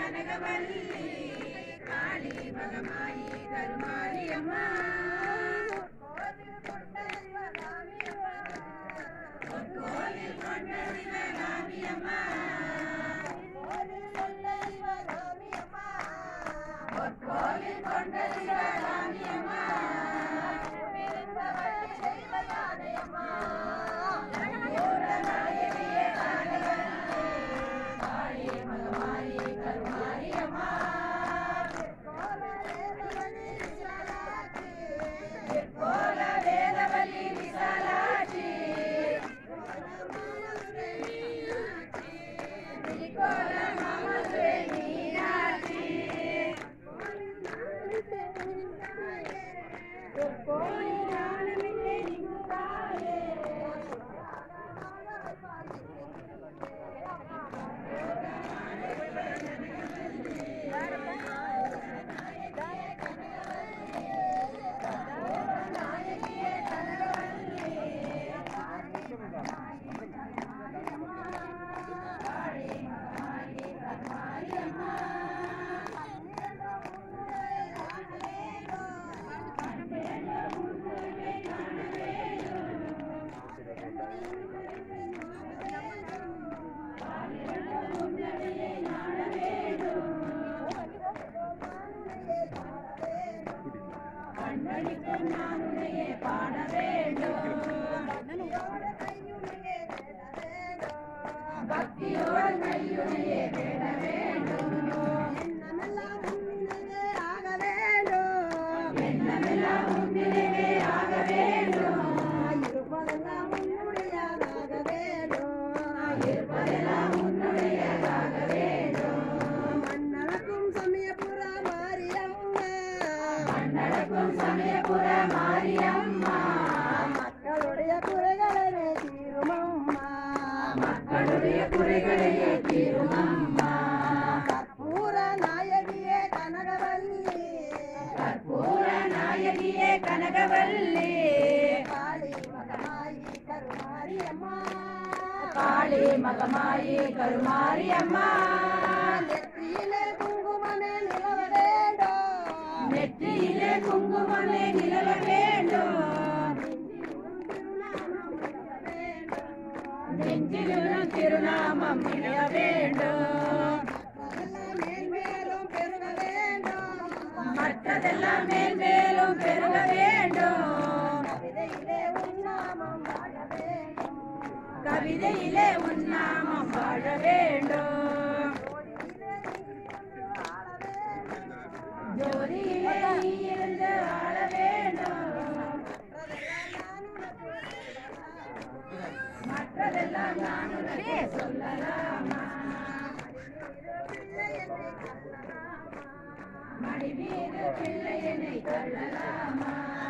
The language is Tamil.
கனகவல்லி காளி மகமாயி கருமாரியம்மா கோவில் கொண்ட சிவகாமியம்மா கோவில் கொண்ட சிவகாமியம்மா பூரநாயகியே கனகவல்லி காளி மகமாயி கருமாரியம்மா கோல வேதவல்லி விசாலாட்சி கோல மாமதுரை மீனாட்சி கோயில் ஞானமில்லை நின்றாயே கண்ணடிக்கு நான் உன்னையே பாட வேண்டும் பக்தியோடு கையுனையே தேட வேண்டும் எண்ணமெல்லாம் உன்னிலே ஆக வேண்டும் இருப்பதெல்லாம் உன்னுடையதாக வேண்டும் மண்ணடக்கும் சமயபுர மாரியம்மா மக்களுடைய குறைகளை தீருமம்மா மக்களுடைய குறைகளையே தீரும் அம்மா கற்பூர நாயகியே கனகவல்லி கற்பூர நாயகியே கனகவல்லி காளி மகமாயி கருமாரி அம்மா காளி மகமாயி கருமாரி அம்மா நெற்றியிலே குங்குமமே நிலவ வேண்டும் நெற்றியிலே குங்குமமே நிலவ வேண்டும் நெஞ்சிலும் திருநாமம் நிலவ வேண்டும் அதெல்லாம் மேன்மேலும் பெருக வேண்டும் மற்றதெல்லாம் மேல் மேலும் பெருக வேண்டும் கவிதையிலே உன்னாமம் வாழ வேண்டும் கவிதையிலே உன்னாமம் வாழ வேண்டும் ஜோதியிலே நீ இருந்து ஆள வேண்டும் மற்றதெல்லாம் நான் உனக்கு சொல்லலாமா மடி மீது பிள்ளை என்னை தள்ளலாமா